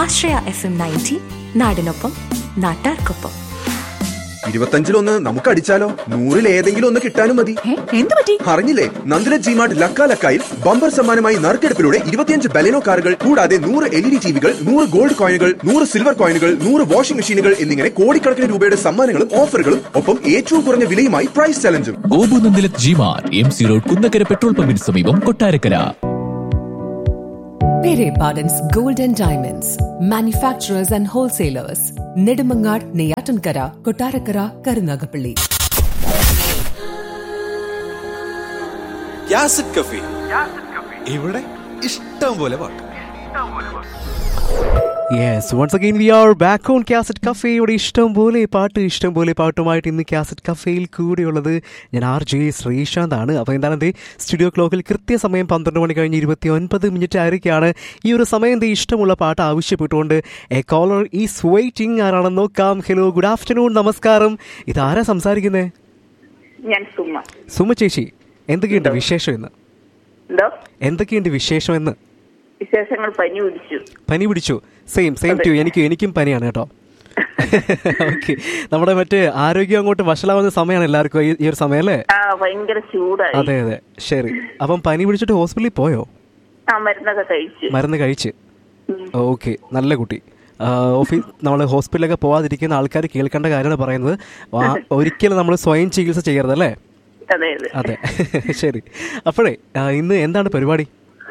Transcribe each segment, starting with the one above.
ആശ്രയ F M ninety നാടിനൊപ്പം നാട്ടാർക്കൊപ്പം ഇരുപത്തഞ്ചിലൊന്ന് നമുക്ക് അടിച്ചാലോ നൂറിൽ ഏതെങ്കിലും ഒന്ന് കിട്ടാനും മതി എന്ത് പറ്റി അറിഞ്ഞില്ലേ നന്ദിന ജിമാർട്ട് ലക്ക ലക്കായിൽ ബമ്പർ സമ്മാനമായി നറുക്കെടുപ്പിലൂടെ ഇരുപത്തിയഞ്ച് ബലെനോ കാറുകൾ കൂടാതെ നൂറ് എൽ ഇ ഡി ടിവികൾ നൂറ് ഗോൾഡ് കോയിനുകൾ നൂറ് സിൽവർ കോയിനുകൾ നൂറ് വാഷിംഗ് മെഷീനുകൾ എന്നിങ്ങനെ കോടിക്കണക്കിന് രൂപയുടെ സമ്മാനങ്ങളും ഓഫറുകളും ഒപ്പം ഏറ്റവും കുറഞ്ഞ വിലയുമായി പ്രൈസ് ചലഞ്ചും ഗോപുനന്ദിലത് ജിമാർ M C road Kunnakkara petrol പമ്പിന് സമീപം Kottarakkara Pere Pardon's Gold and Diamonds, manufacturers and wholesalers, Nedumangad, Neyatankara, Kotarakara, Karunagapalli. യാസിഡ് കഫി ഇവിടെ ഇഷ്ടം പോലെ പാട്ട് yes once again we are back on cassette കഫേയുടെ ഇഷ്ടം പോലെ പാട്ട് ഇഷ്ടം പോലെ പാട്ടുമായിട്ട് ഇന്ന് കാസറ്റ് കഫേയിൽ കൂടെയുള്ളത് ഞാൻ ആർ ജെ ശ്രീശാന്ത് ആണ് അപ്പോൾ എന്താണ് എന്തേ സ്റ്റുഡിയോ ക്ലോക്കിൽ കൃത്യസമയം പന്ത്രണ്ട് മണി കഴിഞ്ഞ് ഇരുപത്തി ഒൻപത് മിനിറ്റ് ആയിരിക്കുകയാണ് ഈ ഒരു സമയം എന്തേ ഇഷ്ടമുള്ള പാട്ട് ആവശ്യപ്പെട്ടുകൊണ്ട് എ കോളർ ഈസ് വെയിറ്റിംഗ് ആരാണെന്ന് നോക്കാം ഹലോ ഗുഡ് ആഫ്റ്റർനൂൺ നമസ്കാരം ഇതാരാ സംസാരിക്കുന്നത് ഞാൻ സുമ സുമ ചേച്ചി എന്തൊക്കെയുണ്ട് വിശേഷം എന്ന് എന്തോ എന്തൊക്കെയുണ്ട് വിശേഷം എന്ന് വിശേഷങ്ങൾ പനി പിടിച്ചു പനി പിടിച്ചു സെയിം സെയിം ടു എനിക്ക് എനിക്കും പനിയാണ് കേട്ടോ ഓക്കെ നമ്മുടെ മറ്റേ ആരോഗ്യം അങ്ങോട്ട് വഷളാവുന്ന സമയമാണ് എല്ലാവർക്കും ഈ- ഈ ഒരു സമയം അല്ലേ ആ ഭയങ്കര ചൂടായി അതെ അതെ ശരി അപ്പം പനി പിടിച്ചിട്ട് ഹോസ്പിറ്റലിൽ പോയോ ആ മരുന്നൊക്കെ കഴിച്ചു മരുന്ന് കഴിച്ച് ഓക്കെ നല്ല കുട്ടി ഓഫീസ് നമ്മൾ ഹോസ്പിറ്റലൊക്കെ പോവാതിരിക്കുന്ന ആൾക്കാർ കേൾക്കേണ്ട കാര്യമാണ് പറയുന്നത് ആ, ഒരിക്കലും നമ്മൾ സ്വയം ചികിത്സ ചെയ്യരുത് അല്ലേ അതെ അതെ അതെ ശരി അപ്പോഴേ ആ, ഇന്ന് എന്താണ് പരിപാടി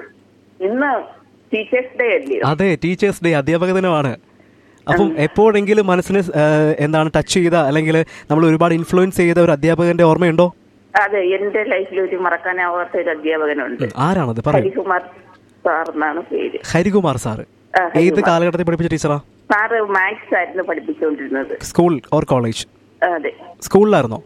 ഇന്ന് ടീച്ചേഴ്സ് ഡേ അല്ലേ അതെ ടീച്ചേഴ്സ് ഡേ അധ്യാപക ദിനമാണ് അപ്പം എപ്പോഴെങ്കിലും മനസ്സിന് ആ, എന്താണ് ടച്ച് ചെയ്ത അല്ലെങ്കിൽ നമ്മൾ ഒരുപാട് ഇൻഫ്ലുവൻസ് ചെയ്ത ഒരു അധ്യാപകന്റെ ഓർമ്മയുണ്ടോ അതെ എന്റെ ലൈഫിൽ ഒരു മറക്കാനാവാത്ത ഒരു അധ്യാപകനുണ്ട് ആരാണത് പറയൂ ഹരികുമാർ സാർ എന്നാണ് പേര് ഹരികുമാർ സാറ് ആ, ഏത് ഹരികുമാർ. കാലഘട്ടത്തിൽ പഠിപ്പിച്ച ടീച്ചറാ സാറ് മാത്സ് ആയിരുന്നു പഠിപ്പിച്ചുകൊണ്ടിരുന്നത് സ്കൂൾ ഓർ കോളേജ് അതെ സ്കൂളിലായിരുന്നോ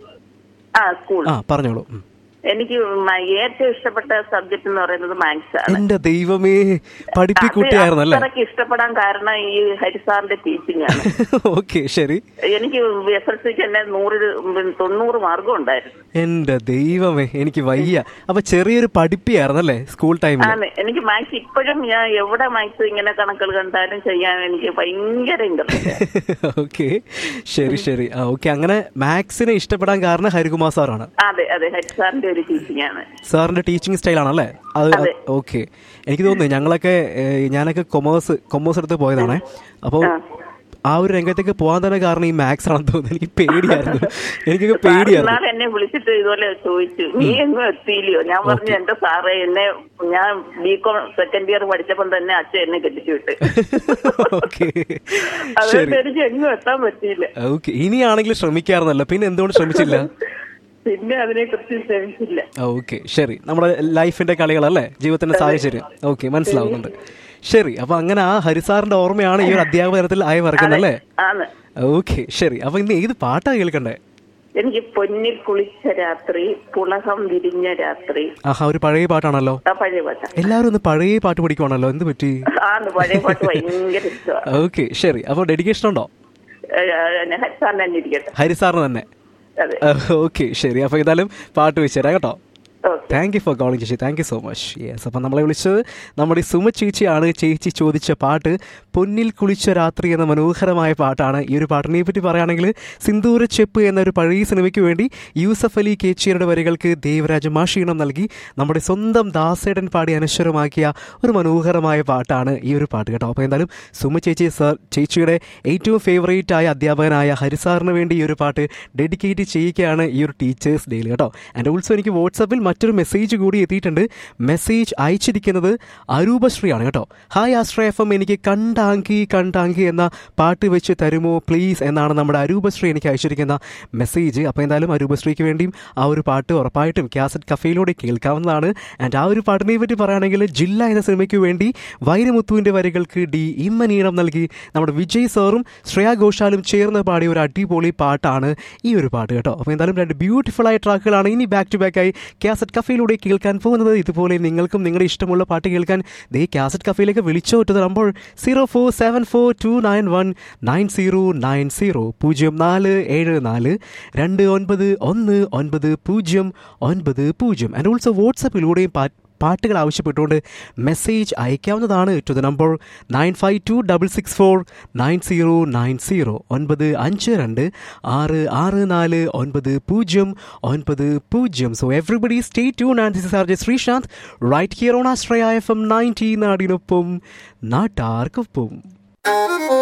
ആ സ്കൂൾ ആ പറഞ്ഞോളൂ ഉം. എനിക്ക് മ- ഏറ്റവും ഇഷ്ടപ്പെട്ട സബ്ജക്ട് എന്ന് പറയുന്നത് മാത്സ് ആണ് എന്റെ ദൈവമേ പഠിപ്പിക്കുട്ടിയായിരുന്നു അല്ലേ അത്രയ്ക്ക് ഇഷ്ടപ്പെടാൻ കാരണം ഈ ഹരിസാറിന്റെ ടീച്ചിങ് ആണ് ഓക്കെ ശരി എനിക്ക് എസ് എൽ സിക്ക് തന്നെ നൂറിൽ തൊണ്ണൂറ് മാർക്കും ഉണ്ടായിരുന്നു എന്റെ ദൈവമേ എനിക്ക് വയ്യ അപ്പൊ ചെറിയൊരു പഠിപ്പിയായിരുന്നല്ലേ സ്കൂൾ ടൈമിൽ ആണ് എനിക്ക് മാത്സ് ഇപ്പോഴും ഞാൻ എവിടെ മാത്സ് ഇങ്ങനെ കണക്കുകൾ കണ്ടാലും ചെയ്യാൻ എനിക്ക് ഭയങ്കര ഇൻട്രസ്റ്റ് ഓക്കെ ശരി ശരി ആ ഓക്കെ അങ്ങനെ മാത്സിനെ ഇഷ്ടപ്പെടാൻ കാരണം ഹരികുമാർ സാറാണ് അതെ അതെ ഹരിസാറിന്റെ ഒരു ടീച്ചിങ് ആണ് സാറിന്റെ ടീച്ചിങ് സ്റ്റൈലാണല്ലേ അത് അതെ. ഓക്കെ എനിക്ക് തോന്നുന്നു ഞങ്ങളൊക്കെ ഏഹ്, ഞാനൊക്കെ കൊമേഴ്സ് കൊമേഴ്സ് എടുത്ത് പോയതാണേ അപ്പോൾ ആ ഒരു രംഗത്തേക്ക് പോകാൻ തന്നെ കാരണം ഈ മാത്സ് ആണെന്ന് തോന്നുന്നു എനിക്ക് പേടിയായിരുന്നു എനിക്കൊക്കെ പേടിയായിരുന്നു സാർ എന്നെ വിളിച്ചിട്ട് ഇതുപോലെ ചോദിച്ചു നീ എങ്ങും എത്തിയില്ലയോ ഞാൻ പറഞ്ഞു എന്റെ സാറേ എന്നെ ഞാൻ ബി കോം സെക്കൻഡ് ഇയർ പഠിച്ചപ്പം തന്നെ അച്ഛൻ എന്നെ കെട്ടിച്ചു വിട്ട് ഓക്കെ അതുകൊണ്ട് ശരി എനിക്ക് എങ്ങും എത്താൻ പറ്റിയില്ല ഓക്കെ ഇനിയാണെങ്കിൽ ശ്രമിക്കാറുന്നല്ലോ പിന്നെ എന്തുകൊണ്ട് ശ്രമിച്ചില്ല പിന്നെ അതിനെ കുറിച്ച് ശ്രമിച്ചില്ല ഓക്കെ ശരി നമ്മുടെ ലൈഫിന്റെ കളികളല്ലേ ജീവിതത്തിന്റെ സാഹചര്യം ഓക്കെ മനസ്സിലാവുന്നുണ്ട് ശരി അപ്പൊ അങ്ങനെ ആ ഹരിസാറിന്റെ ഓർമ്മയാണ് ഈ ഒരു അധ്യാപനത്തിൽ ആയി മറക്കുന്നല്ലേ ആണ് ഓക്കെ ശരി അപ്പൊ ഇന്ന് ഏത് പാട്ടാ കേൾക്കണ്ടേ എനിക്ക് പൊന്നിൽ കുളിച്ച രാത്രി പുളകം വിരിഞ്ഞ രാത്രി ആഹാ ഒരു പഴയ പാട്ടാണല്ലോ ആ പഴയ പാട്ട എല്ലാവരും ഒന്ന് പഴയ പാട്ട് പഠിക്കുവാണല്ലോ എന്ത് പറ്റി ആണ് പഴയ പാട്ട് ഭയങ്കര ഇഷ്ടമാണ് ഓക്കെ ശരി അപ്പോൾ ഡെഡിക്കേഷൻ ഉണ്ടോ ഹരിസാറിന് തന്നെ ഇരിക്കട്ടെ ഹരിസാറിന് തന്നെ അതെ ഓക്കെ ശരി അപ്പോൾ ഏതായാലും പാട്ട് വെച്ച് തരാം കേട്ടോ okay thank you for calling ചേച്ചി thank you so much yes അപ്പം നമ്മളെ വിളിച്ചത് നമ്മുടെ സുമ ചേച്ചിയാണ് ചേച്ചി ചോദിച്ച പാട്ട് പൊന്നിൽ കുളിച്ച രാത്രി എന്ന മനോഹരമായ പാട്ടാണ് ഈ ഒരു പാട്ടിനെ പറ്റി പറയുകയാണെങ്കിൽ സിന്ദൂര ചെപ്പ് എന്ന ഒരു പഴയ സിനിമയ്ക്ക് വേണ്ടി യൂസഫ് അലി കേച്ചിയുടെ വരികൾക്ക് ദേവരാജ മാഷീണം നൽകി നമ്മുടെ സ്വന്തം ദാസേടൻ പാടി അനശ്വരമാക്കിയ ഒരു മനോഹരമായ പാട്ടാണ് ഈ ഒരു പാട്ട് കേട്ടോ അപ്പോൾ എന്തായാലും സുമ ചേച്ചി സർ ചേച്ചിയുടെ ഏറ്റവും ഫേവറേറ്റ് ആയ അധ്യാപകനായ ഹരിസാറിന് വേണ്ടി ഈ ഒരു പാട്ട് ഡെഡിക്കേറ്റ് ചെയ്യുകയാണ് ഈ ഒരു ടീച്ചേഴ്സ് ഡേയിൽ കേട്ടോ ആൻഡ് ഓൾസോ എനിക്ക് വാട്സപ്പിൽ മറ്റൊരു മെസ്സേജ് കൂടി എത്തിയിട്ടുണ്ട് മെസ്സേജ് അയച്ചിരിക്കുന്നത് അരൂപശ്രീയാണ് കേട്ടോ ഹായ് ആശ്രയ എഫ് എം എനിക്ക് കണ്ടാങ്കി കണ്ടാങ്കി എന്ന പാട്ട് വെച്ച് തരുമോ പ്ലീസ് എന്നാണ് നമ്മുടെ അരൂപശ്രീ എനിക്ക് അയച്ചിരിക്കുന്ന മെസ്സേജ് അപ്പോൾ എന്തായാലും അരൂപശ്രീക്ക് വേണ്ടിയും ആ ഒരു പാട്ട് ഉറപ്പായിട്ടും കാസറ്റ് കഫയിലൂടെ കേൾക്കാവുന്നതാണ് ആൻഡ് ആ ഒരു പാട്ടിനെ പറ്റി പറയുകയാണെങ്കിൽ ജില്ല എന്ന സിനിമയ്ക്ക് വേണ്ടി വൈരമുത്തുവിൻ്റെ വരികൾക്ക് ഡി ഇമ്മനീളം നൽകി നമ്മുടെ വിജയ് സാറും ശ്രേയ ഘോഷാലും ചേർന്ന് പാടിയ ഒരു അടിപൊളി പാട്ടാണ് ഈ ഒരു പാട്ട് കേട്ടോ അപ്പോൾ എന്തായാലും രണ്ട് ബ്യൂട്ടിഫുൾ ആയ ട്രാക്കുകളാണ് ഇനി ബാക്ക് ടു ബാക്ക് ആയി കാസറ്റ് കഫയിലൂടെ കേൾക്കാൻ പോകുന്നത് ഇതുപോലെ നിങ്ങൾക്കും നിങ്ങളുടെ ഇഷ്ടമുള്ള പാട്ട് കേൾക്കാൻ ദേ കാസറ്റ് കഫയിലേക്ക് വിളിച്ചോ to number zero four seven four two nine one nine zero nine zero പൂജ്യം നാല് ഏഴ് നാല് രണ്ട് ഒൻപത് ഒന്ന് ഒൻപത് പൂജ്യം ഒൻപത് പൂജ്യം ആൻഡ് ഓൾസോ വാട്സപ്പിലൂടെയും പാ പാട്ടുകൾ ആവശ്യപ്പെട്ടുകൊണ്ട് മെസ്സേജ് അയക്കാവുന്നതാണ് to the number nine five two double six four nine zero nine zero ഒൻപത് അഞ്ച് രണ്ട് ആറ് ആറ് നാല് ഒൻപത് പൂജ്യം ഒൻപത് പൂജ്യം so everybody stay tune and this R J Sreesanth right here on Ashraya F M ninety നാടിനൊപ്പം നാട്ടാർക്കൊപ്പം